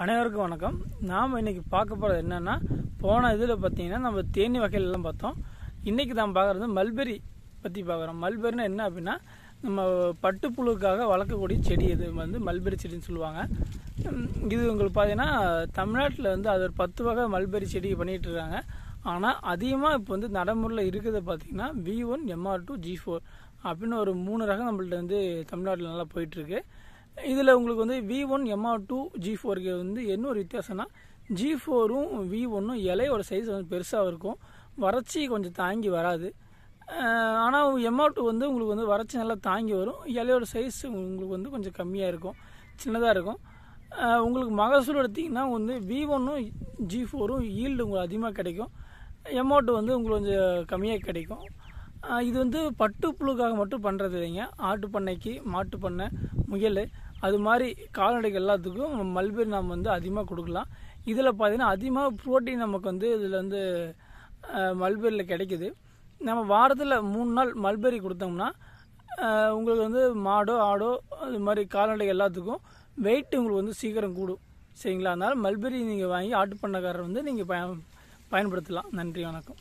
அனைவருக்கும் வணக்கம் நாம் இன்னைக்கு பார்க்க போகிறது என்னன்னா போன இதில் பார்த்தீங்கன்னா நம்ம தேனி வகையிலலாம் பார்த்தோம் இன்னைக்கு நாம் பார்க்குறது மல்பெரி பற்றி பார்க்குறோம் மல்பெரினா என்ன அப்படின்னா நம்ம பட்டுப்புழுக்காக வளர்க்கக்கூடிய செடி இது வந்து மல்பெரி செடின்னு சொல்லுவாங்க உம், இது உங்களுக்கு பார்த்தீங்கன்னா தமிழ்நாட்டில் வந்து அது ஒரு பத்து வகை மல்பெரி செடி பண்ணிகிட்டு இருக்காங்க ஆனால் அதிகமாக இப்போ வந்து நடைமுறையில் இருக்கிறத பார்த்தீங்கன்னா V one MR two G four அப்படின்னு ஒரு மூணு ரகம் நம்மள்ட்ட வந்து தமிழ்நாட்டில் நல்லா போயிட்டுருக்கு இதில் உங்களுக்கு வந்து V one MR two G ஃபோருக்கு வந்து என்ன ஒரு வித்தியாசம்னா ஜி ஃபோரும் வி ஒன்னும் இலையோட சைஸ் வந்து பெருசாக இருக்கும் வறட்சி கொஞ்சம் தாங்கி வராது ஆனால் எம்ஆர் டூ வந்து உங்களுக்கு வந்து வறட்சி நல்லா தாங்கி வரும் இலையோட சைஸ் உங்களுக்கு வந்து கொஞ்சம் கம்மியாக இருக்கும் சின்னதாக இருக்கும் அஹ் உங்களுக்கு மகசூல் எடுத்திங்கன்னா வந்து வி ஒன்னும் ஜி ஃபோரும் ஈல்டு உங்களுக்கு அதிகமாக கிடைக்கும் எம்ஆர் வந்து உங்களுக்கு கொஞ்சம் கம்மியாக கிடைக்கும் ஆஹ் இது வந்து பட்டு புழுக்காக மட்டும் பண்ணுறது இல்லைங்க ஆட்டு பண்ணைக்கு மாட்டு பண்ணை முயல் அது மாதிரி கால்நடைகள் எல்லாத்துக்கும் மல்பெரி நாம் வந்து அதிகமாக கொடுக்கலாம் இதில் பார்த்தீங்கன்னா அதிகமாக புரோட்டீன் நமக்கு வந்து இதில் வந்து மல்பெரியில் கிடைக்குது நம்ம வாரத்தில் மூணு நாள் மல்பெரி கொடுத்தோம்னா ஆஹ் உங்களுக்கு வந்து மாடோ ஆடோ அது மாதிரி கால்நடைகள் எல்லாத்துக்கும் வெயிட் உங்களுக்கு வந்து சீக்கிரம் கூடும் சரிங்களா அதனால் மல்பெரி நீங்கள் வாங்கி ஆட்டு பண்ணைக்காரர் வந்து நீங்கள் பயன் பயன்படுத்தலாம் நன்றி வணக்கம்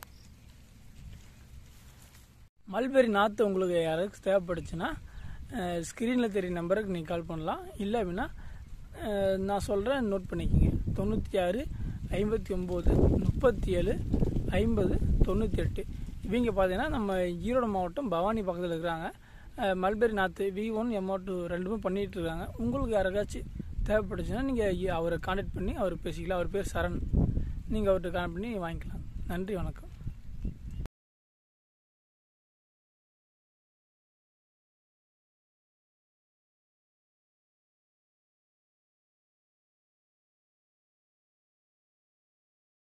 மல்பெரி நாற்று உங்களுக்கு யாராவது தேவைப்படுச்சுன்னா ஸ்க்ரீனில் தெரிய நம்பருக்கு நீங்கள் கால் பண்ணலாம் இல்லை அப்படின்னா அஹ், நான் சொல்கிறேன் நோட் பண்ணிக்கோங்க தொண்ணூற்றி ஆறு ஐம்பத்தி ஒம்பது முப்பத்தி ஏழு ஐம்பது தொண்ணூற்றி எட்டு இவங்க பார்த்தீங்கன்னா நம்ம ஈரோடு மாவட்டம் பவானி பக்கத்தில் இருக்கிறாங்க அஹ், மல்பெரி நாற்று வி ஒன் எம்ஓ டூ ரெண்டுமே பண்ணிகிட்டு இருக்காங்க உங்களுக்கு யாருக்காச்சும் தேவைப்பட்டுச்சுன்னா நீங்கள் அவரை காண்டாக்ட் பண்ணி அவர் பேசிக்கலாம் அவர் பேர் சரண் நீங்கள் அவர்கிட்ட கான்டாக்ட் பண்ணி வாங்கிக்கலாம் நன்றி வணக்கம்